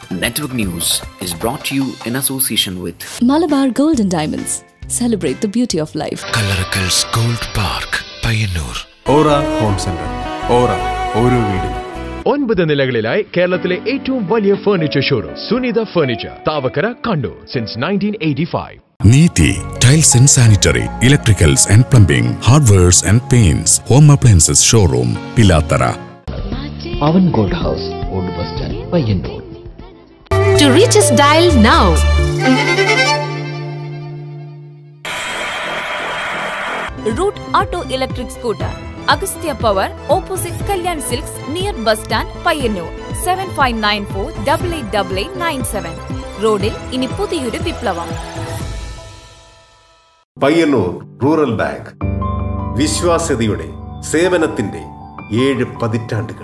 Network News is brought to you in association with Malabar Gold and Diamonds. Celebrate the beauty of life. Kallarakkal's gold park Payyanur Aura home centre Aura ഓരോ വീടും ഒൻപത് നിലകളിലായി കേരളത്തിലെ ഏറ്റവും വലിയ furniture showroom Sunitha furniture Thavakkara Kannur since nineteen eighty five Neethi tiles and sanitary electricals and plumbing hardwares and paints home appliances showroom Pilathara Pavan gold house old bus stand Payyanur To reach us, dial now. Root Auto Electric Scooter. Agastya Power, opposite Kalyan Silks, near bus stand, Payyanur seven five nine four double eight double eight nine seven റോഡിൽ ഇനി പുതിയൊരു വിപ്ലവം Payyanur rural bank വിശ്വാസ്യതയുടെ സേവനത്തിന്റെ ഏഴ് പതിറ്റാണ്ടുകൾ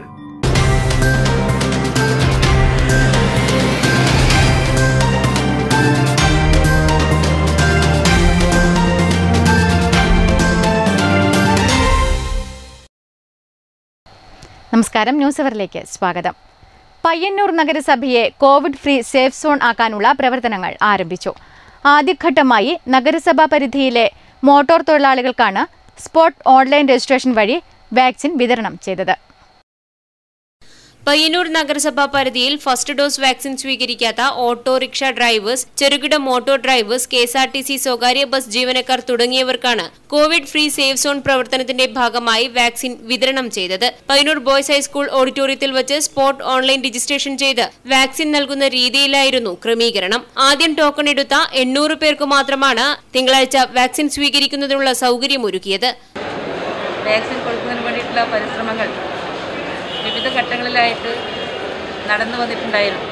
നമസ്കാരം news അവറിലേക്ക് സ്വാഗതം പയ്യന്നൂർ നഗരസഭയെ കോവിഡ് ഫ്രീ സേഫ് സോൺ ആക്കാനുള്ള പ്രവർത്തനങ്ങൾ ആരംഭിച്ചു ആദ്യഘട്ടമായി നഗരസഭാ പരിധിയിലെ മോട്ടോർ തൊഴിലാളികൾക്കാണ് സ്പോട്ട് ഓൺലൈൻ രജിസ്ട്രേഷൻ വഴി വാക്സിൻ വിതരണം ചെയ്തത് പയ്യന്നൂർ നഗരസഭാ പരിധിയിൽ ഫസ്റ്റ് ഡോസ് വാക്സിൻ സ്വീകരിക്കാത്ത ഓട്ടോറിക്ഷ ഡ്രൈവേഴ്സ് ചെറുകിട motor drivers K S R T C സ്വകാര്യ ബസ് ജീവനക്കാർ തുടങ്ങിയവർക്കാണ് കോവിഡ് ഫ്രീ സേഫ് സോൺ പ്രവർത്തനത്തിന്റെ ഭാഗമായി വാക്സിൻ വിതരണം ചെയ്തത് പയ്യന്നൂർ ബോയ്സ് ഹൈസ്കൂൾ ഓഡിറ്റോറിയത്തിൽ വെച്ച് സ്പോട്ട് ഓൺലൈൻ രജിസ്ട്രേഷൻ ചെയ്ത് വാക്സിൻ നൽകുന്ന രീതിയിലായിരുന്നു ക്രമീകരണം ആദ്യം ടോക്കൺ എടുത്ത എണ്ണൂറ് പേർക്ക് മാത്രമാണ് തിങ്കളാഴ്ച വാക്സിൻ സ്വീകരിക്കുന്നതിനുള്ള സൗകര്യമൊരുക്കിയത് വാക്സിൻ കൊടുക്കുന്നതിന് വേണ്ടിയിട്ടുള്ള പരിശ്രമങ്ങൾ വിവിധ ഘട്ടങ്ങളിലായിട്ട് നടന്നു വന്നിട്ടുണ്ടായിരുന്നു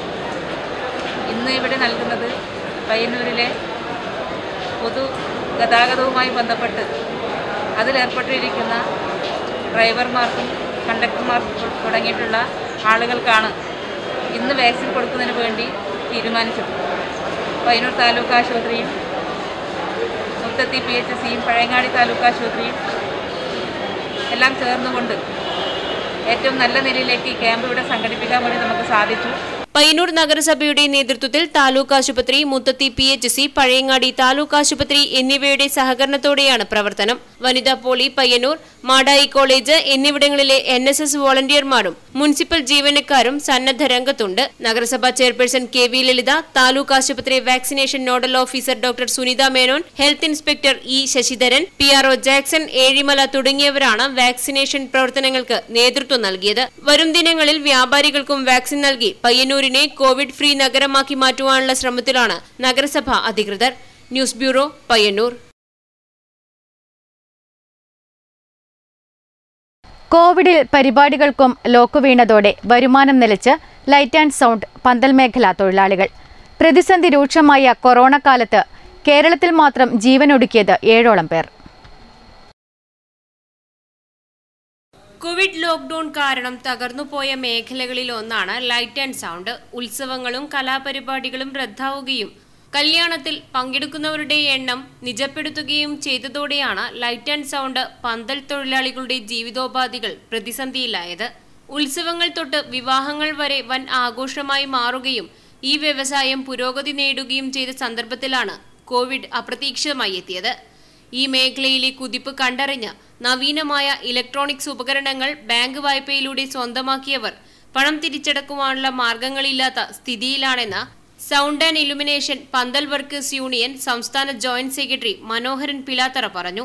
ഇന്ന് ഇവിടെ നൽകുന്നത് പയ്യന്നൂരിലെ പൊതു ഗതാഗതവുമായി ബന്ധപ്പെട്ട് അതിലേർപ്പെട്ടിരിക്കുന്ന ഡ്രൈവർമാർക്കും കണ്ടക്ടർമാർക്കും തുടങ്ങിയിട്ടുള്ള ആളുകൾക്കാണ് ഇന്ന് വാക്സിൻ കൊടുക്കുന്നതിന് വേണ്ടി തീരുമാനിച്ചത് പയ്യന്നൂർ താലൂക്ക് ആശുപത്രിയും മുത്തത്തി പി എച്ച് സിയും പഴയങ്ങാടി താലൂക്ക് ആശുപത്രിയും എല്ലാം ചേർന്നുകൊണ്ട് ഏറ്റവും നല്ല നിലയിലേക്ക് ഈ ക്യാമ്പ് ഇവിടെ സംഘടിപ്പിക്കാൻ വേണ്ടി നമുക്ക് സാധിച്ചു പയ്യന്നൂർ നഗരസഭയുടെ നേതൃത്വത്തിൽ താലൂക്ക് ആശുപത്രി Muthathi P H C Pazhayangadi taluk ആശുപത്രി എന്നിവയുടെ സഹകരണത്തോടെയാണ് പ്രവർത്തനം വനിതാ പോളി പയ്യന്നൂർ മാടായി കോളേജ് എന്നിവിടങ്ങളിലെ എൻ എസ് എസ് വോളണ്ടിയർമാരും മുനിസിപ്പൽ ജീവനക്കാരും സന്നദ്ധ രംഗത്തുണ്ട് നഗരസഭാ chairperson K V Lalitha taluk ആശുപത്രി vaccination nodal officer doctor Sunitha Menon health inspector E Sasidharan P R O Jackson Ezhimala തുടങ്ങിയവരാണ് വാക്സിനേഷൻ പ്രവർത്തനങ്ങൾക്ക് നേതൃത്വം നൽകിയത് വരും ദിനങ്ങളിൽ വ്യാപാരികൾക്കും വാക്സിൻ നൽകി പയ്യന്നൂരിനെ കോവിഡ് ഫ്രീ നഗരമാക്കി മാറ്റുവാനുള്ള ശ്രമത്തിലാണ് നഗരസഭ അധികൃതർ ന്യൂസ് ബ്യൂറോ പയ്യന്നൂർ കോവിഡിൽ പരിപാടികൾക്കും ലോക്ക് വീണതോടെ വരുമാനം നിലച്ച് ലൈറ്റ് ആൻഡ് സൗണ്ട് പന്തൽ മേഖലാ തൊഴിലാളികൾ പ്രതിസന്ധി രൂക്ഷമായ കൊറോണ കാലത്ത് കേരളത്തിൽ മാത്രം ജീവനൊടുക്കിയത് ഏഴോളം പേർ കോവിഡ് ലോക്ക്ഡൌൺ കാരണം തകർന്നുപോയ മേഖലകളിൽ ഒന്നാണ് ലൈറ്റ് ആൻഡ് സൗണ്ട് ഉത്സവങ്ങളും കലാപരിപാടികളും റദ്ദാവുകയും കല്യാണത്തിൽ പങ്കെടുക്കുന്നവരുടെ എണ്ണം നിജപ്പെടുത്തുകയും ചെയ്തതോടെയാണ് ലൈറ്റ് ആൻഡ് സൗണ്ട് പന്തൽ തൊഴിലാളികളുടെ ജീവിതോപാധികൾ പ്രതിസന്ധിയിലായത് ഉത്സവങ്ങൾ തൊട്ട് വിവാഹങ്ങൾ വരെ വൻ ആഘോഷമായി മാറുകയും ഈ വ്യവസായം പുരോഗതി നേടുകയും ചെയ്ത സന്ദർഭത്തിലാണ് കോവിഡ് അപ്രതീക്ഷിതമായി എത്തിയത് ഈ മേഖലയിലെ കുതിപ്പ് കണ്ടറിഞ്ഞ് നവീനമായ ഇലക്ട്രോണിക്സ് ഉപകരണങ്ങൾ ബാങ്ക് വായ്പയിലൂടെ സ്വന്തമാക്കിയവർ പണം തിരിച്ചടക്കുവാനുള്ള മാർഗങ്ങളില്ലാത്ത സ്ഥിതിയിലാണെന്ന് sound and illumination pandal workers union സംസ്ഥാന ജോയിന്റ് സെക്രട്ടറി മനോഹരൻ പിലാത്തറ പറഞ്ഞു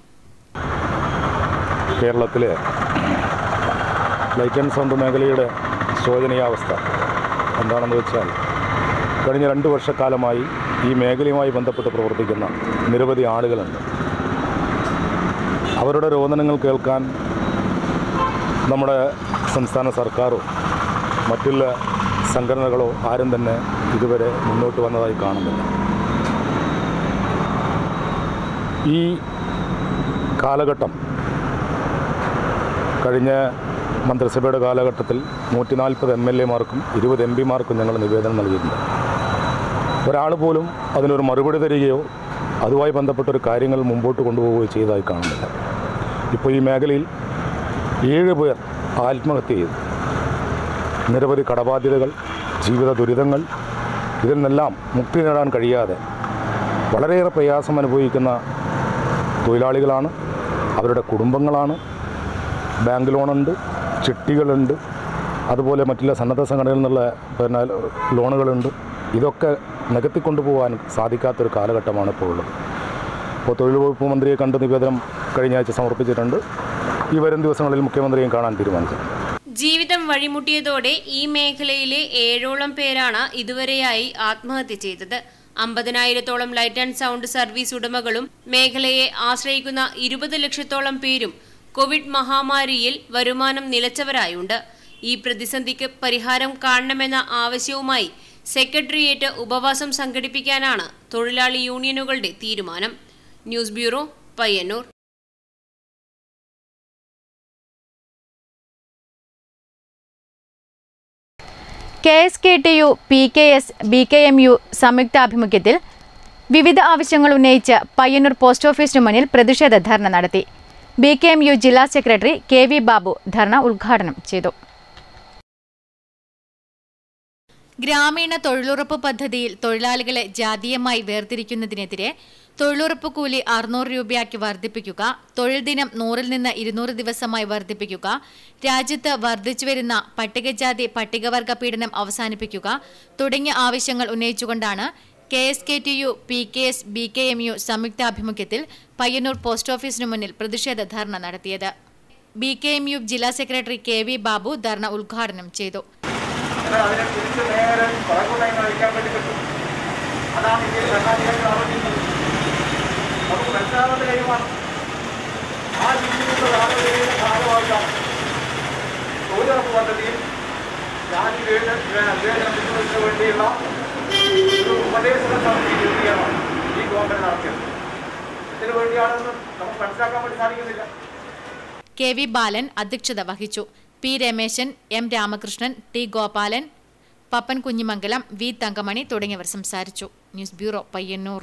കേരളത്തിലെ ലൈറ്റ് ആൻഡ് സൗണ്ട് മേഖലയുടെ ശോചനീയാവസ്ഥ എന്താണെന്ന് വെച്ചാൽ കഴിഞ്ഞ രണ്ട് വർഷക്കാലമായി ഈ മേഖലയുമായി ബന്ധപ്പെട്ട് പ്രവർത്തിക്കുന്ന നിരവധി ആളുകളുണ്ട് അവരുടെ രോദനങ്ങൾ കേൾക്കാൻ നമ്മുടെ സംസ്ഥാന സർക്കാരോ മറ്റുള്ള സംഘടനകളോ ആരും തന്നെ ഇതുവരെ മുന്നോട്ട് വന്നതായി കാണുന്നില്ല ഈ കാലഘട്ടം കഴിഞ്ഞ മന്ത്രിസഭയുടെ കാലഘട്ടത്തിൽ നൂറ്റി നാൽപ്പത് എം എൽ എമാർക്കും ഇരുപത് എം പിമാർക്കും ഞങ്ങൾ നിവേദനം നൽകിയിട്ടുണ്ട് ഒരാൾ പോലും അതിനൊരു മറുപടി തരികയോ അതുമായി ബന്ധപ്പെട്ടൊരു കാര്യങ്ങൾ മുമ്പോട്ട് കൊണ്ടുപോവുകയോ ചെയ്തതായി കാണുന്നില്ല ഇപ്പോൾ ഈ മേഖലയിൽ ഏഴ് പേർ ആത്മഹത്യ ചെയ്തു നിരവധി കടബാധ്യതകൾ ജീവിത ദുരിതങ്ങൾ ഇതിൽ നിന്നെല്ലാം മുക്തി നേടാൻ കഴിയാതെ വളരെയേറെ പ്രയാസം അനുഭവിക്കുന്ന തൊഴിലാളികളാണ് അവരുടെ കുടുംബങ്ങളാണ് ബാങ്ക് ലോണുണ്ട് ചിട്ടികളുണ്ട് അതുപോലെ മറ്റുള്ള സന്നദ്ധ സംഘടനകളിൽ നിന്നുള്ള പിന്നെ ലോണുകളുണ്ട് ഇതൊക്കെ നികത്തിക്കൊണ്ടുപോകാൻ സാധിക്കാത്തൊരു കാലഘട്ടമാണ് ഇപ്പോൾ ഉള്ളത് ഇപ്പോൾ തൊഴിൽ വകുപ്പ് മന്ത്രിയെ കണ്ട് നിവേദനം കഴിഞ്ഞ ആഴ്ച സമർപ്പിച്ചിട്ടുണ്ട് ഈ വരും ദിവസങ്ങളിൽ മുഖ്യമന്ത്രിയും കാണാൻ തീരുമാനിച്ചു ജീവിതം വഴിമുട്ടിയതോടെ ഈ മേഖലയിലെ ഏഴോളം പേരാണ് ഇതുവരെയായി ആത്മഹത്യ ചെയ്തത് അമ്പതിനായിരത്തോളം ലൈറ്റ് ആൻഡ് സൗണ്ട് സർവീസ് ഉടമകളും മേഖലയെ ആശ്രയിക്കുന്ന ഇരുപത് ലക്ഷത്തോളം പേരും കോവിഡ് മഹാമാരിയിൽ വരുമാനം നിലച്ചവരായുണ്ട് ഈ പ്രതിസന്ധിക്ക് പരിഹാരം കാണണമെന്ന ആവശ്യവുമായി സെക്രട്ടേറിയറ്റ് ഉപവാസം സംഘടിപ്പിക്കാനാണ് തൊഴിലാളി യൂണിയനുകളുടെ തീരുമാനം news bureau Payyanur K S K T U P K S B K M U സംയുക്താഭിമുഖ്യത്തിൽ വിവിധ ആവശ്യങ്ങൾ ഉന്നയിച്ച് പയ്യന്നൂർ പോസ്റ്റ് ഓഫീസിന് മുന്നിൽ പ്രതിഷേധ ധർണ നടത്തി ബി കെ എം യു ജില്ലാ സെക്രട്ടറി കെ വി ബാബു ധർണ ഉദ്ഘാടനം ചെയ്തു ഗ്രാമീണ തൊഴിലുറപ്പ് പദ്ധതിയിൽ തൊഴിലാളികളെ ജാതീയമായി വേർതിരിക്കുന്നതിനെതിരെ തൊഴിലുറപ്പ് കൂലി അറുന്നൂറ് രൂപയാക്കി വർദ്ധിപ്പിക്കുക തൊഴിൽ ദിനം നൂറിൽ നിന്ന് ഇരുന്നൂറ് ദിവസമായി വർദ്ധിപ്പിക്കുക രാജ്യത്ത് വർദ്ധിച്ചുവരുന്ന പട്ടികജാതി പട്ടികവർഗ പീഡനം അവസാനിപ്പിക്കുക തുടങ്ങിയ ആവശ്യങ്ങൾ ഉന്നയിച്ചുകൊണ്ടാണ് K S K T U P K S B K M U സംയുക്താഭിമുഖ്യത്തിൽ പയ്യന്നൂർ പോസ്റ്റ് ഓഫീസിനു മുന്നിൽ പ്രതിഷേധ ധർണ നടത്തിയത് ബി കെ എം യു ജില്ലാ സെക്രട്ടറി കെ വി ബാബു ധർണ ഉദ്ഘാടനം ചെയ്തു അതിനെ തിരിച്ച് നേരെ പുറകോട്ടായി നയിക്കാൻ വേണ്ടി പറ്റും അതാണ് ഇന്ത്യയിൽ ഭരണാധികാരികൾ ആലോചിക്കുന്നത് നമുക്ക് മനസ്സിലാവുന്ന കഴിവാണ് ആ രീതിയിലുള്ള ധാരണയുടെ ഭാഗമായിട്ടാണ് തൊഴിലുറപ്പ് പദ്ധതിയിൽ ജാതി വിവേചന വിവേചനം പിന്തുണയ്ക്ക് വേണ്ടിയുള്ള ഒരു ഉപദേശക സമിതി രൂപീകരണമാണ് ഈ ഗവൺമെന്റ് നടത്തിയത് ഇതിനു വേണ്ടിയാണെന്ന് നമുക്ക് മനസ്സിലാക്കാൻ വേണ്ടി സാധിക്കുന്നില്ല കെ വി ബാലൻ അധ്യക്ഷത വഹിച്ചു P Rameshan M Ramakrishnan T Gopalan Pappan Kunhimangalam V Thankamani തുടങ്ങിയവർ സംസാരിച്ചു news bureau Payyanur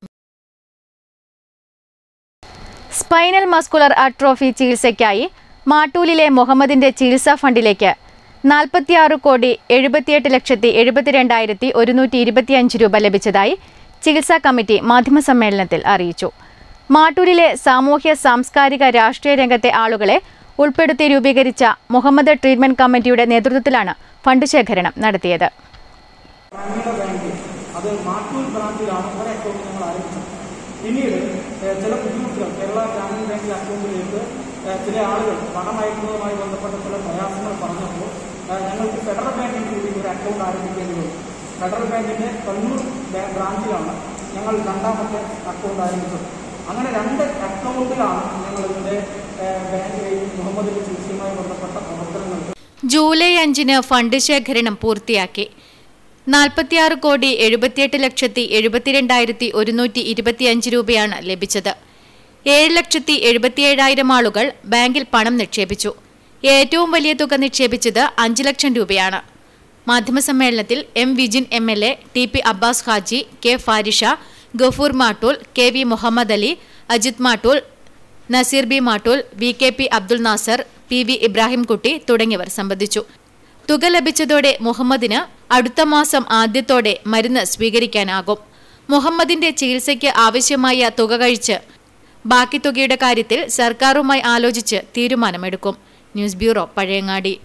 spinal muscular atrophy ചികിത്സയ്ക്കായി മാട്ടൂലിലെ മുഹമ്മദിന്റെ ചികിത്സാ ഫണ്ടിലേക്ക് നാൽപ്പത്തിയാറ് കോടി എഴുപത്തിയെട്ട് ലക്ഷത്തി എഴുപത്തിരണ്ടായിരത്തി ഒരുന്നൂറ്റി ഇരുപത്തിയഞ്ച് രൂപ ലഭിച്ചതായി ചികിത്സാ കമ്മിറ്റി മാധ്യമസമ്മേളനത്തിൽ അറിയിച്ചു മാട്ടൂലിലെ സാമൂഹ്യ സാംസ്കാരിക രാഷ്ട്രീയ രംഗത്തെ ആളുകളെ ഉൾപ്പെടുത്തി രൂപീകരിച്ച മുഹമ്മദ് ട്രീറ്റ്മെന്റ് കമ്മിറ്റിയുടെ നേതൃത്വത്തിലാണ് ഫണ്ട് ശേഖരണം നടത്തിയത് ഗ്രാമീണ ബാങ്ക് അത് മാട്ടൂർ ബ്രാഞ്ചിലാണ് ഒരു അക്കൗണ്ട് ഞങ്ങൾ ആരംഭിച്ചത് പിന്നീട് ഏഹ്, ചില ബുദ്ധിമുട്ടുകൾ കേരള ഗ്രാമീണ ബാങ്കിലെ അക്കൗണ്ടിലേക്ക് ഏഹ്, ചില ആളുകൾ പണം അയക്കുന്നതുമായി ബന്ധപ്പെട്ട ചില പ്രയാസങ്ങൾ പറഞ്ഞപ്പോൾ ഏഹ്, ഞങ്ങൾക്ക് ഫെഡറൽ ബാങ്കിൽ കൂടി ഒരു അക്കൗണ്ട് ആരംഭിക്കേണ്ടി വന്നു ഫെഡറൽ ബാങ്കിന്റെ കണ്ണൂർ ബാ- ബ്രാഞ്ചിലാണ് ഞങ്ങൾ രണ്ടാമത്തെ അക്കൗണ്ട് ആരംഭിച്ചത് അങ്ങനെ രണ്ട് അക്കൗണ്ടിലാണ് ഞങ്ങൾ ഇതിന്റെ ഏഹ്, ബാങ്കിലെയും മുഹമ്മദിന്റെ ചികിത്സയുമായി ബന്ധപ്പെട്ട പ്രവർത്തനങ്ങൾ ജൂലൈ അഞ്ചിന് ഫണ്ട് ശേഖരണം പൂർത്തിയാക്കി നാൽപ്പത്തിയാറ് കോടി എഴുപത്തിയെട്ട് ലക്ഷത്തി എഴുപത്തിരണ്ടായിരത്തി ഒരുന്നൂറ്റി ഇരുപത്തിയഞ്ച് രൂപയാണ് ലഭിച്ചത് ഏഴ് ലക്ഷത്തി എഴുപത്തിയേഴായിരം ആളുകൾ ബാങ്കിൽ പണം നിക്ഷേപിച്ചു ഏറ്റവും വലിയ തുക നിക്ഷേപിച്ചത് അഞ്ച് ലക്ഷം രൂപയാണ് മാധ്യമസമ്മേളനത്തിൽ M Vijin M L A T P Abbas Haji K Farisha Gafoor Mattool K V Muhammad Ali Ajith Mattool Naseer B Mattool V K P Abdul Nasar P V Ibrahimkutty തുടങ്ങിയവർ സംബന്ധിച്ചു തുക ലഭിച്ചതോടെ മുഹമ്മദിന് അടുത്ത മാസം ആദ്യത്തോടെ മരുന്ന് സ്വീകരിക്കാനാകും മുഹമ്മദിന്റെ ചികിത്സയ്ക്ക് ആവശ്യമായ തുക കഴിച്ച് ബാക്കി തുകയുടെ കാര്യത്തിൽ സർക്കാരുമായി ആലോചിച്ച് തീരുമാനമെടുക്കും ന്യൂസ് ബ്യൂറോ പഴയങ്ങാടി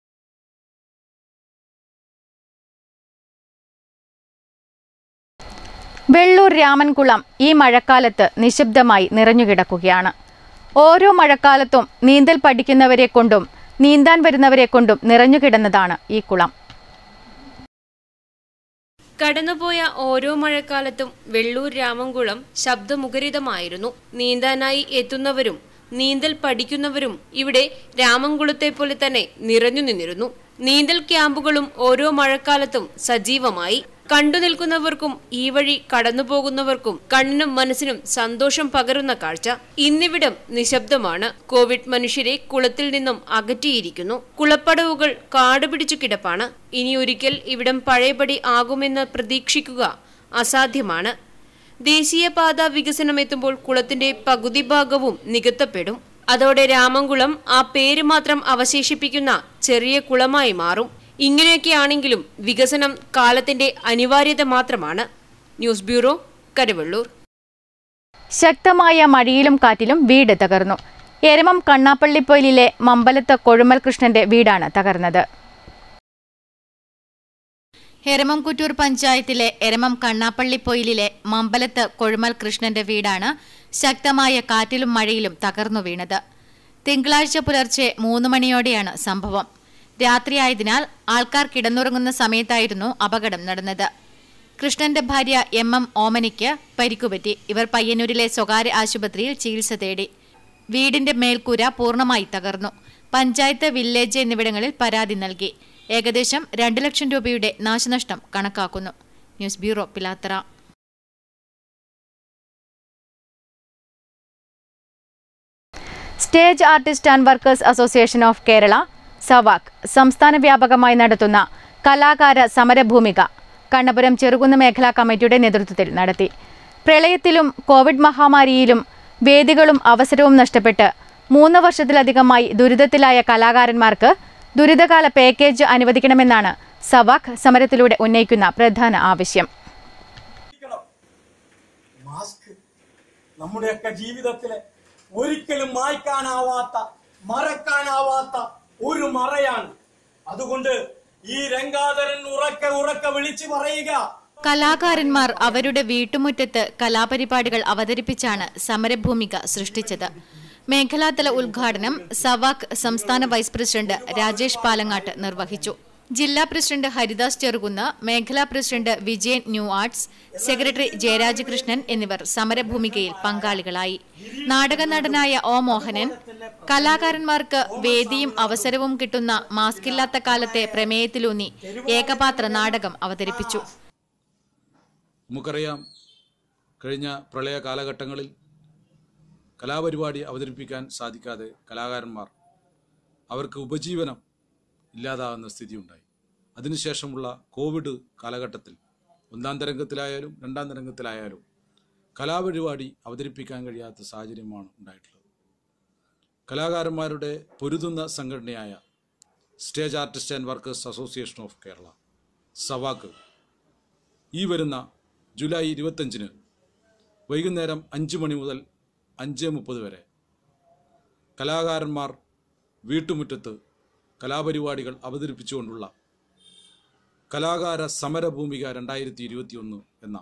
വെള്ളൂർ രാമൻകുളം ഈ മഴക്കാലത്ത് നിശബ്ദമായി നിറഞ്ഞുകിടക്കുകയാണ് ഓരോ മഴക്കാലത്തും നീന്തൽ പഠിക്കുന്നവരെ കൊണ്ടും നീന്താൻ വരുന്നവരെ കൊണ്ടും നിറഞ്ഞുകിടന്നതാണ് ഈ കുളം കടന്നുപോയ ഓരോ മഴക്കാലത്തും വെള്ളൂർ രാമൻകുളം ശബ്ദമുഖരിതമായിരുന്നു നീന്താനായി എത്തുന്നവരും നീന്തൽ പഠിക്കുന്നവരും ഇവിടെ രാമൻകുളത്തെ പോലെ തന്നെ നിറഞ്ഞു നിന്നിരുന്നു നീന്തൽ ക്യാമ്പുകളും ഓരോ മഴക്കാലത്തും സജീവമായി കണ്ടു നിൽക്കുന്നവർക്കും ഈ വഴി കടന്നുപോകുന്നവർക്കും കണ്ണിനും മനസ്സിനും സന്തോഷം പകരുന്ന കാഴ്ച ഇന്നിവിടം നിശബ്ദമാണ് കോവിഡ് മനുഷ്യരെ കുളത്തിൽ നിന്നും അകറ്റിയിരിക്കുന്നു കുളപ്പടവുകൾ കാടുപിടിച്ചു കിടപ്പാണ് ഇനി ഒരിക്കൽ ഇവിടം പഴയപടി ആകുമെന്ന് പ്രതീക്ഷിക്കുക അസാധ്യമാണ് ദേശീയപാത വികസനം എത്തുമ്പോൾ കുളത്തിന്റെ പകുതി ഭാഗവും നികത്തപ്പെടും അതോടെ രാമൻകുളം ആ പേര് മാത്രം അവശേഷിപ്പിക്കുന്ന ചെറിയ കുളമായി മാറും ഇങ്ങനെയൊക്കെയാണെങ്കിലും വികസനം കാലത്തിന്റെ അനിവാര്യത മാത്രമാണ് ന്യൂസ് ബ്യൂറോ കരുവള്ളൂർ ശക്തമായ മഴയിലും കാറ്റിലും വീട് തകർന്നു എരമം കണ്ണാപ്പള്ളിപ്പൊയിലിലെ മമ്പലത്ത് കൊഴുമൽ കൃഷ്ണന്റെ വീടാണ് തകർന്നത് എരമംകുറ്റൂർ പഞ്ചായത്തിലെ എരമം കണ്ണാപ്പള്ളിപ്പൊയിലിലെ മമ്പലത്ത് കൊഴുമൽ കൃഷ്ണന്റെ വീടാണ് ശക്തമായ കാറ്റിലും മഴയിലും തകർന്നു വീണത് തിങ്കളാഴ്ച പുലർച്ചെ മൂന്ന് മണിയോടെയാണ് സംഭവം രാത്രിയായതിനാൽ ആൾക്കാർ കിടന്നുറങ്ങുന്ന സമയത്തായിരുന്നു അപകടം നടന്നത് കൃഷ്ണന്റെ ഭാര്യ എം എം ഓമനിക്ക് പരിക്കുപറ്റി ഇവർ പയ്യന്നൂരിലെ സ്വകാര്യ ആശുപത്രിയിൽ ചികിത്സ തേടി വീടിന്റെ മേൽക്കൂര പൂർണ്ണമായി തകർന്നു പഞ്ചായത്ത് വില്ലേജ് എന്നിവിടങ്ങളിൽ പരാതി നൽകി ഏകദേശം രണ്ട് ലക്ഷം രൂപയുടെ നാശനഷ്ടം കണക്കാക്കുന്നു news bureau Pilathara stage artist and workers association of Kerala SAVAK സംസ്ഥാന വ്യാപകമായി നടത്തുന്ന കലാകാര സമരഭൂമിക കണ്ണപുരം ചെറുകുന്ന് മേഖലാ കമ്മിറ്റിയുടെ നേതൃത്വത്തിൽ നടത്തി പ്രളയത്തിലും കോവിഡ് മഹാമാരിയിലും വേദികളും അവസരവും നഷ്ടപ്പെട്ട് മൂന്ന് വർഷത്തിലധികമായി ദുരിതത്തിലായ കലാകാരന്മാർക്ക് ദുരിതകാല പാക്കേജ് അനുവദിക്കണമെന്നാണ് സവാക് സമരത്തിലൂടെ ഉന്നയിക്കുന്ന പ്രധാന ആവശ്യം മാസ്ക് നമ്മുടെയൊക്കെ ജീവിതത്തിലെ ഒരിക്കലും മായ്ക്കാനാവാത്ത മറക്കാനാവാത്ത ഒരു മറയാണ് അതുകൊണ്ട് ഈ രംഗാധരൻ ഉറക്കെ ഉറക്കെ വിളിച്ചു പറയുക കലാകാരന്മാർ അവരുടെ വീട്ടുമുറ്റത്ത് കലാപരിപാടികൾ അവതരിപ്പിച്ചാണ് സമരഭൂമിക സൃഷ്ടിച്ചത് മേഖലാതല ഉദ്ഘാടനം സവാക് സംസ്ഥാന വൈസ് പ്രസിഡന്റ് രാജേഷ് പാലങ്ങാട്ട് നിർവഹിച്ചു ജില്ലാ പ്രസിഡന്റ് ഹരിദാസ് ചെറുകുന്ന് മേഖലാ president Vijayan new arts secretary Jayaraj Krishnan എന്നിവർ സമരഭൂമികയിൽ പങ്കാളികളായി നാടക നടനായ ഒ മോഹനൻ കലാകാരന്മാർക്ക് വേദിയും അവസരവും കിട്ടുന്ന മാസ്കില്ലാത്ത കാലത്തെ പ്രമേയത്തിലൂന്നി ഏകപാത്ര നാടകം അവതരിപ്പിച്ചു നമുക്കറിയാം കഴിഞ്ഞ പ്രളയ കാലഘട്ടങ്ങളിൽ കലാപരിപാടി അവതരിപ്പിക്കാൻ സാധിക്കാതെ കലാകാരന്മാർ അവർക്ക് ഉപജീവനം ഇല്ലാതാകുന്ന സ്ഥിതിയുണ്ടായി അതിനുശേഷമുള്ള കോവിഡ് കാലഘട്ടത്തിൽ ഒന്നാം തരംഗത്തിലായാലും രണ്ടാം തരംഗത്തിലായാലും കലാപരിപാടി അവതരിപ്പിക്കാൻ കഴിയാത്ത സാഹചര്യമാണ് ഉണ്ടായിട്ടുള്ളത് കലാകാരന്മാരുടെ പൊരുതുന്ന സംഘടനയായ stage artist and workers association of Kerala SAVAK ഈ വരുന്ന ജൂലൈ ഇരുപത്തഞ്ചിന് വൈകുന്നേരം അഞ്ച് മണി മുതൽ അഞ്ച് മുപ്പത് വരെ കലാകാരന്മാർ വീട്ടുമുറ്റത്ത് കലാപരിപാടികൾ അവതരിപ്പിച്ചുകൊണ്ടുള്ള കലാകാര സമരഭൂമിക രണ്ടായിരത്തി ഇരുപത്തിയൊന്ന് എന്ന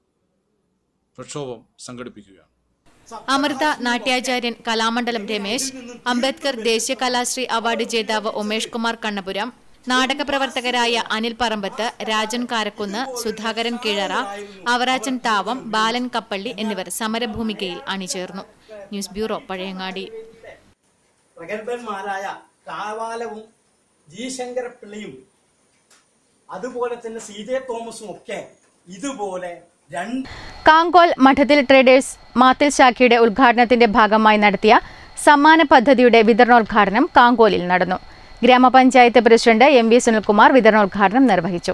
പ്രക്ഷോഭം സംഘടിപ്പിക്കുകയാണ് അമൃത നാട്യാചാര്യൻ കലാമണ്ഡലം രമേശ് അംബേദ്കർ ദേശീയ കലാശ്രീ അവാർഡ് ജേതാവ് ഉമേഷ് കുമാർ കണ്ണപുരം നാടക പ്രവർത്തകരായ അനിൽ പറമ്പത്ത് രാജൻ കാരക്കുന്ന് സുധാകരൻ കിഴറ അവറാച്ചൻ താവം ബാലൻ കപ്പള്ളി എന്നിവർ സമരഭൂമികയിൽ അണിചേർന്നു ന്യൂസ് ബ്യൂറോ പഴയങ്ങാടി പ്രഗത്ഭന്മാരായ കാവാലവും ജി ശങ്കരപ്പിള്ളയും അതുപോലെ തന്നെ സി ജെ തോമസും ഒക്കെ ഇതുപോലെ രണ്ട് കാങ്കോൽ മഠത്തിൽ ട്രേഡേഴ്സ് മാത്തിൽ ശാഖയുടെ ഉദ്ഘാടനത്തിന്റെ ഭാഗമായി നടത്തിയ സമ്മാന പദ്ധതിയുടെ വിതരണോദ്ഘാടനം കാങ്കോലിൽ നടന്നു ഗ്രാമപഞ്ചായത്ത് പ്രസിഡന്റ് എം വി സുനിൽകുമാർ വിതരണോദ്ഘാടനം നിർവഹിച്ചു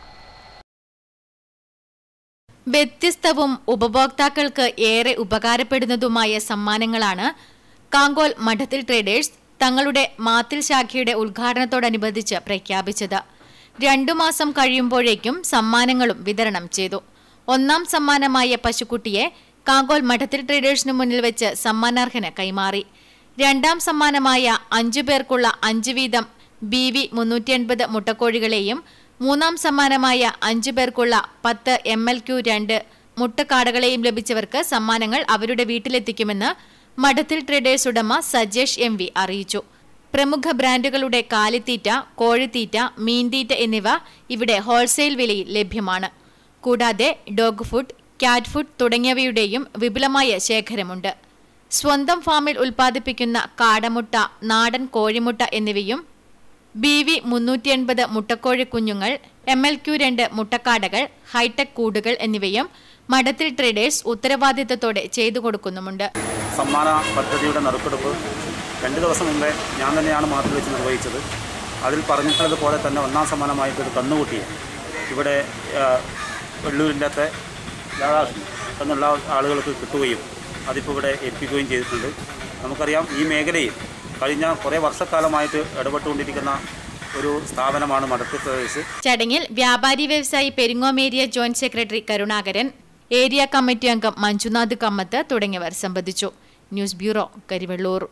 വ്യത്യസ്തവും ഉപഭോക്താക്കൾക്ക് ഏറെ ഉപകാരപ്പെടുന്നതുമായ സമ്മാനങ്ങളാണ് കാങ്കോൽ മഠത്തിൽ ട്രേഡേഴ്സ് തങ്ങളുടെ മാത്തിൽ ശാഖയുടെ ഉദ്ഘാടനത്തോടനുബന്ധിച്ച് പ്രഖ്യാപിച്ചത് രണ്ടു മാസം കഴിയുമ്പോഴേക്കും സമ്മാനങ്ങളും വിതരണം ചെയ്തു ഒന്നാം സമ്മാനമായ പശുക്കുട്ടിയെ കാങ്കോൽ മഠത്തിൽ ട്രേഡേഴ്സിന് മുന്നിൽ വെച്ച് സമ്മാനാർഹന് കൈമാറി രണ്ടാം സമ്മാനമായ അഞ്ചു പേർക്കുള്ള അഞ്ച് വീതം ബി വി മുന്നൂറ്റി എൺപത് മുട്ടക്കോഴികളെയും മൂന്നാം സമ്മാനമായ അഞ്ചു പേർക്കുള്ള പത്ത് എം എൽ ക്യു രണ്ട് മുട്ടക്കാടകളെയും ലഭിച്ചവർക്ക് സമ്മാനങ്ങൾ അവരുടെ വീട്ടിലെത്തിക്കുമെന്ന് മഠത്തിൽ ട്രേഡേഴ്സ് ഉടമ സജേഷ് എം വി അറിയിച്ചു പ്രമുഖ ബ്രാൻഡുകളുടെ കാലിത്തീറ്റ കോഴിത്തീറ്റ മീൻതീറ്റ എന്നിവ ഇവിടെ ഹോൾസെയിൽ വിലയിൽ ലഭ്യമാണ് കൂടാതെ ഡോഗ് ഫുഡ് ക്യാറ്റ് ഫുഡ് തുടങ്ങിയവയുടെയും വിപുലമായ ശേഖരമുണ്ട് സ്വന്തം ഫാമിൽ ഉൽപ്പാദിപ്പിക്കുന്ന കാടമുട്ട നാടൻ കോഴിമുട്ട എന്നിവയും ബി വി മുന്നൂറ്റി എൺപത് മുട്ടക്കോഴി കുഞ്ഞുങ്ങൾ എം എൽ ക്യു രണ്ട് മുട്ടക്കാടകൾ ഹൈടെക് കൂടുകൾ എന്നിവയും മഠത്തിൽ ട്രേഡേഴ്സ് ഉത്തരവാദിത്തത്തോടെ ചെയ്തു കൊടുക്കുന്നുമുണ്ട് സമ്മാന പദ്ധതിയുടെ നറുക്കെടുപ്പ് രണ്ട് ദിവസം മുമ്പേ ഞാൻ തന്നെയാണ് മാറ്റിൽ വെച്ച് നിർവഹിച്ചത് അതിൽ പറഞ്ഞിട്ടുള്ളത് പോലെ തന്നെ ഒന്നാം സമ്മാനമായിട്ട് ഒരു കന്നുകുട്ടിയെ ഇവിടെ ആ, വെള്ളൂരിൻ്റെ അകത്തെ രാധാകൃഷ്ണൻ എന്നുള്ള ആളുകൾക്ക് കിട്ടുകയും അതിപ്പോൾ ഇവിടെ ഏൽപ്പിക്കുകയും ചെയ്തിട്ടുണ്ട് നമുക്കറിയാം ഈ മേഖലയിൽ കഴിഞ്ഞ കുറേ വർഷക്കാലമായിട്ട് ഇടപെട്ടുകൊണ്ടിരിക്കുന്ന ഒരു സ്ഥാപനമാണ് മടത്തി പ്രദേശ് ചടങ്ങിൽ വ്യാപാരി വ്യവസായി പെരിങ്ങോമേരിയ joint secretary Karunakaran area committee അംഗം മഞ്ജുനാഥ് കമ്മത്ത് തുടങ്ങിയവർ സംബന്ധിച്ചു ന്യൂസ് ബ്യൂറോ കരിവെള്ളൂർ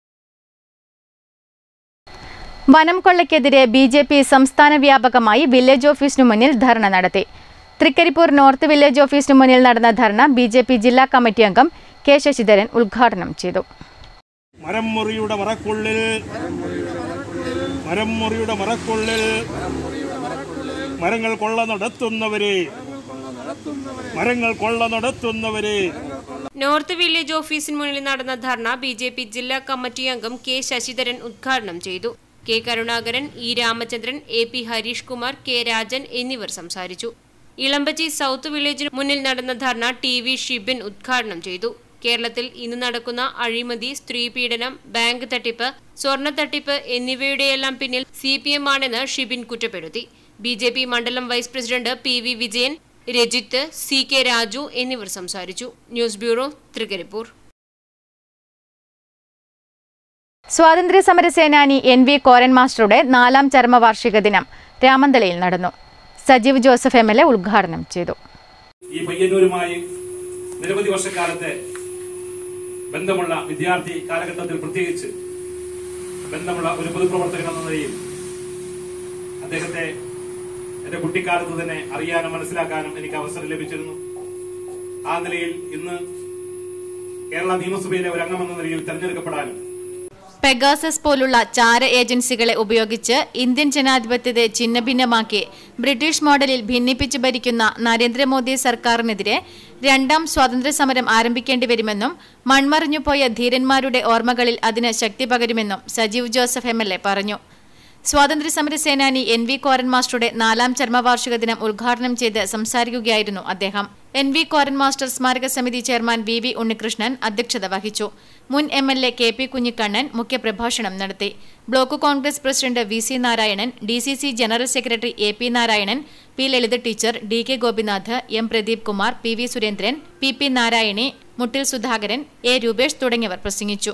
വനം കൊള്ളയ്ക്കെതിരെ ബി ജെ പി സംസ്ഥാന വ്യാപകമായി വില്ലേജ് ഓഫീസിനു മുന്നിൽ ധർണ നടത്തി തൃക്കരിപ്പൂർ നോർത്ത് വില്ലേജ് ഓഫീസിനു മുന്നിൽ നടന്ന ധർണ ബി ജെ പി ജില്ലാ കമ്മിറ്റി അംഗം കെ ശശിധരൻ ഉദ്ഘാടനം ചെയ്തു മരം മുറിയുടെ മറക്കുള്ളിൽ മരം മുറിയുടെ മറക്കുള്ളിൽ മരങ്ങൾ കൊള്ള നടത്തുന്നവരെ മരങ്ങൾ കൊള്ള നടത്തുന്നവരെ നോർത്ത് വില്ലേജ് ഓഫീസിന് മുന്നിൽ നടന്ന ധർണ ബി ജെ പി ജില്ലാ കമ്മിറ്റി അംഗം കെ ശശിധരൻ ഉദ്ഘാടനം ചെയ്തു K Karunakaran E Ramachandran A P Harish Kumar K Rajan എന്നിവർ സംസാരിച്ചു ഇളമ്പച്ചി സൗത്ത് വില്ലേജിന് മുന്നിൽ നടന്ന ധർണ ടി വി ഷിബിൻ ഉദ്ഘാടനം ചെയ്തു കേരളത്തിൽ ഇന്ന് നടക്കുന്ന അഴിമതി സ്ത്രീപീഡനം ബാങ്ക് തട്ടിപ്പ് സ്വർണ്ണ തട്ടിപ്പ് എന്നിവയുടെയെല്ലാം പിന്നിൽ സി പി എം ആണെന്ന് ഷിബിൻ കുറ്റപ്പെടുത്തി ബി ജെ പി മണ്ഡലം vice president P V Vijayan Rajith C K Raju എന്നിവർ സംസാരിച്ചു ന്യൂസ് ബ്യൂറോ തൃക്കരിപ്പൂർ സ്വാതന്ത്ര്യ സമര സേനാനി എൻ വി കോരൻ മാസ്റ്ററുടെ നാലാം ചരമവാർഷിക ദിനം രാമന്തളയിൽ നടന്നു Sajeev Joseph M L A ഉദ്ഘാടനം ചെയ്തു ഈ പയ്യന്നൂരുമായി നിരവധി വർഷക്കാലത്തെ ബന്ധമുള്ള വിദ്യാർത്ഥി കാലഘട്ടത്തിൽ പ്രത്യേകിച്ച് ബന്ധമുള്ള ഒരു പൊതുപ്രവർത്തകൻ എന്ന നിലയിൽ അദ്ദേഹത്തെ എന്റെ കുട്ടിക്കാലത്ത് തന്നെ അറിയാനും മനസ്സിലാക്കാനും എനിക്ക് അവസരം ലഭിച്ചിരുന്നു ആ നിലയിൽ ഇന്ന് കേരള നിയമസഭയിലെ ഒരു അംഗമെന്ന നിലയിൽ തെരഞ്ഞെടുക്കപ്പെടാനും പെഗാസസ് പോലുള്ള ചാര ഏജൻസികളെ ഉപയോഗിച്ച് ഇന്ത്യൻ ജനാധിപത്യത്തെ ഛിന്നഭിന്നമാക്കി ബ്രിട്ടീഷ് മോഡലിൽ ഭിന്നിപ്പിച്ച് ഭരിക്കുന്ന നരേന്ദ്രമോദി സർക്കാരിനെതിരെ രണ്ടാം സ്വാതന്ത്ര്യ സമരം ആരംഭിക്കേണ്ടി വരുമെന്നും മൺമറിഞ്ഞുപോയ ധീരന്മാരുടെ ഓർമ്മകളിൽ അതിന് ശക്തി പകരുമെന്നും സജീവ് ജോസഫ് എം പറഞ്ഞു സ്വാതന്ത്ര്യ സമര സേനാനി എൻ വി കോരൻ മാസ്റ്ററുടെ നാലാം ചരമവാർഷിക ദിനം ഉദ്ഘാടനം ചെയ്ത് സംസാരിക്കുകയായിരുന്നു അദ്ദേഹം എൻ വി കോരൻ മാസ്റ്റർ സ്മാരക സമിതി ചെയർമാൻ വി വി ഉണ്ണികൃഷ്ണൻ അധ്യക്ഷത വഹിച്ചു മുൻ M L A K P Kunhikannan മുഖ്യപ്രഭാഷണം നടത്തി block Congress president V C Narayanan D C C general secretary A P Narayanan P Lalitha teacher D K Gopinath M Pradeep Kumar P V Surendran P P Narayani Muttil Sudhakaran A Roopesh തുടങ്ങിയവർ പ്രസംഗിച്ചു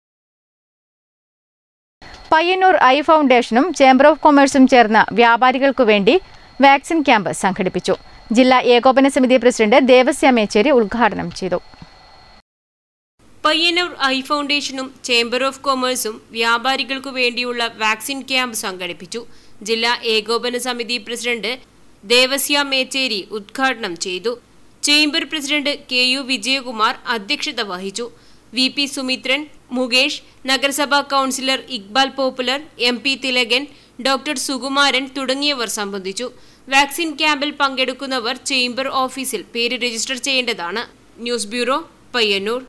Payyanur eye ഫൗണ്ടേഷനും chamber of കൊമേഴ്സും ചേർന്ന് വ്യാപാരികൾക്കു വേണ്ടി വാക്സിൻ ക്യാമ്പ് സംഘടിപ്പിച്ചു ജില്ലാ ഏകോപന സമിതി പ്രസിഡന്റ് ദേവസ്യ മേച്ചേരി ഉദ്ഘാടനം ചെയ്തു പയ്യന്നൂർ ഐ ഫൗണ്ടേഷനും ചേംബർ ഓഫ് കൊമേഴ്സും വ്യാപാരികൾക്കു വേണ്ടിയുള്ള വാക്സിൻ ക്യാമ്പ് സംഘടിപ്പിച്ചു ജില്ലാ ഏകോപന സമിതി പ്രസിഡന്റ് ദേവസ്യ മേച്ചേരി ഉദ്ഘാടനം ചെയ്തു chamber president K U Vijayakumar അധ്യക്ഷത വഹിച്ചു വി പി സുമിത്രൻ മുകേഷ് നഗരസഭാ councillor Iqbal popular M P Thilakan doctor Sukumaran തുടങ്ങിയവർ സംബന്ധിച്ചു വാക്സിൻ ക്യാമ്പിൽ പങ്കെടുക്കുന്നവർ ചേംബർ ഓഫീസിൽ പേര് രജിസ്റ്റർ ചെയ്യേണ്ടതാണ് ന്യൂസ് ബ്യൂറോ പയ്യന്നൂർ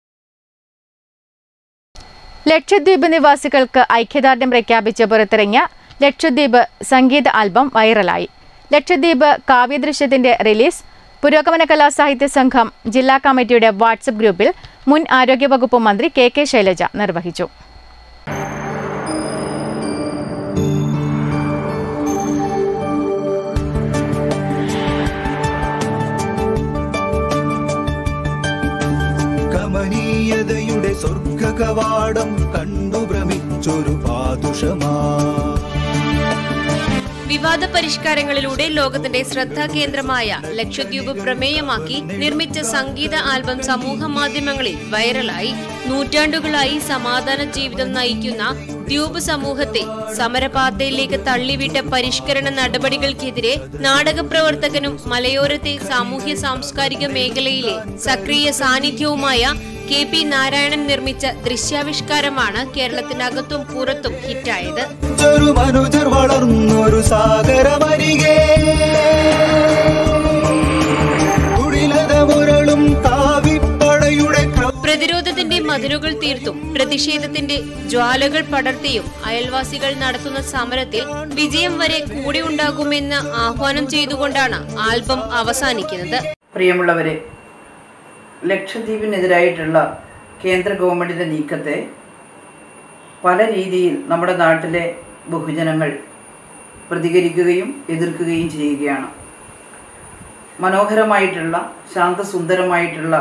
ലക്ഷദ്വീപ് നിവാസികൾക്ക് ഐക്യദാർഢ്യം പ്രഖ്യാപിച്ച് പുറത്തിറങ്ങിയ ലക്ഷദ്വീപ് സംഗീത ആൽബം വൈറലായി ലക്ഷദ്വീപ് കാവ്യദൃശ്യത്തിന്റെ റിലീസ് പുരോഗമന കലാ സാഹിത്യ സംഘം ജില്ലാ കമ്മിറ്റിയുടെ വാട്സപ്പ് ഗ്രൂപ്പിൽ മുൻ ആരോഗ്യവകുപ്പ് മന്ത്രി കെ കെ ശൈലജ നിർവഹിച്ചു കമനീയതയുടെ സ്വർഗ കവാടം കണ്ടു ഭ്രമിച്ചൊരു പാതുഷമാ വിവാദ പരിഷ്കാരങ്ങളിലൂടെ ലോകത്തിന്റെ ശ്രദ്ധാ കേന്ദ്രമായ ലക്ഷദ്വീപ് പ്രമേയമാക്കി നിർമ്മിച്ച സംഗീത ആൽബം സമൂഹ മാധ്യമങ്ങളിൽ വൈറലായി നൂറ്റാണ്ടുകളായി സമാധാന ജീവിതം നയിക്കുന്ന ദ്വീപ് സമൂഹത്തെ സമരപാതയിലേക്ക് തള്ളിവിട്ട പരിഷ്കരണ നടപടികൾക്കെതിരെ നാടകപ്രവർത്തകനും മലയോരത്തെ സാമൂഹ്യ സാംസ്കാരിക മേഖലയിലെ സക്രിയ സാന്നിധ്യവുമായ കെ പി നാരായണൻ നിർമ്മിച്ച ദൃശ്യാവിഷ്കാരമാണ് കേരളത്തിനകത്തും പുറത്തും ഹിറ്റായത് ഒരു മനുജർ വളർന്നൊരു സാഗരമരികെ കുടിലത മുരളും കാവിപ്പടയുടെ പ്രതിരോധത്തിന്റെ മതിലുകൾ തീർത്തും പ്രതിഷേധത്തിന്റെ ജ്വാലകൾ പടർത്തിയും അയൽവാസികൾ നടത്തുന്ന സമരത്തിൽ വിജയം വരെ കൂടെ ഉണ്ടാകുമെന്ന് ആഹ്വാനം ചെയ്തുകൊണ്ടാണ് ആൽബം അവസാനിക്കുന്നത് പ്രിയമുള്ളവരെ ലക്ഷദ്വീപിനെതിരായിട്ടുള്ള കേന്ദ്ര ഗവൺമെൻറ്റിൻ്റെ നീക്കത്തെ പല രീതിയിൽ നമ്മുടെ നാട്ടിലെ ബഹുജനങ്ങൾ പ്രതികരിക്കുകയും എതിർക്കുകയും ചെയ്യുകയാണ് മനോഹരമായിട്ടുള്ള ശാന്തസുന്ദരമായിട്ടുള്ള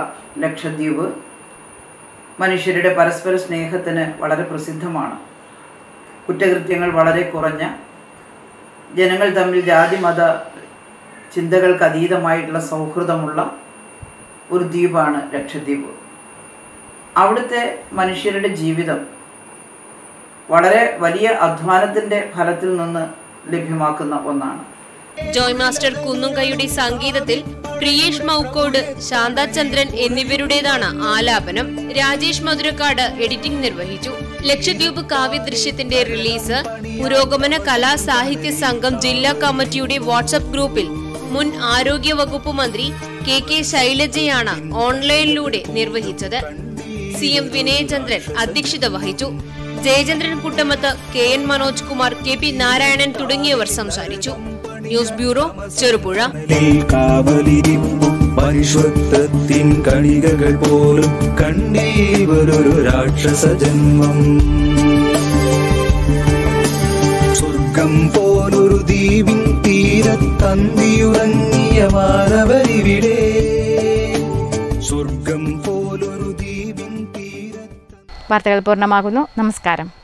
ലക്ഷദ്വീപ് മനുഷ്യരുടെ പരസ്പര സ്നേഹത്തിന് വളരെ പ്രസിദ്ധമാണ് കുറ്റകൃത്യങ്ങൾ വളരെ കുറഞ്ഞ ജനങ്ങൾ തമ്മിൽ ജാതി മത ചിന്തകൾക്ക് അതീതമായിട്ടുള്ള സൗഹൃദമുള്ള ഒരു ദ്വീപാണ് ലക്ഷദ്വീപ് അവിടുത്തെ മനുഷ്യരുടെ ജീവിതം വളരെ വലിയ അധ്വാനത്തിൻ്റെ ഫലത്തിൽ നിന്ന് ലഭ്യമാക്കുന്ന ഒന്നാണ് ജോയ് മാസ്റ്റർ കുന്നുംകൈയുടെ സംഗീതത്തിൽ പ്രിയേഷ് മൗക്കോട് ശാന്താചന്ദ്രൻ എന്നിവരുടേതാണ് ആലാപനം രാജേഷ് മധുരക്കാട് എഡിറ്റിംഗ് നിർവഹിച്ചു ലക്ഷദ്വീപ് കാവ്യദൃശ്യത്തിന്റെ റിലീസ് പുരോഗമന കലാ സാഹിത്യ സംഘം ജില്ലാ കമ്മിറ്റിയുടെ വാട്സപ്പ് ഗ്രൂപ്പിൽ മുൻ ആരോഗ്യ വകുപ്പ് മന്ത്രി കെ കെ ശൈലജയാണ് ഓൺലൈനിലൂടെ നിർവഹിച്ചത് സി എം വിനയചന്ദ്രൻ അധ്യക്ഷത വഹിച്ചു Jayachandran Kuttamath K N Manoj Kumar K P Narayanan തുടങ്ങിയവർ സംസാരിച്ചു ന്യൂസ് ബ്യൂറോ ചെറുപുഴ കാവലിരിപ്പും പരിശുദ്ധത്തിൻ കണികകൾ പോലും കണ്ടീവരൊരു രാക്ഷസ ജന്മം സ്വർഗം പോലൊരു ദ്വീപിൻ തീരത്തന്തിയുറങ്ങിയ മാനവരിവിടെ സ്വർഗം പോലൊരു ദ്വീപിൻ വാർത്തകൾ പൂർണ്ണമാകുന്നു നമസ്കാരം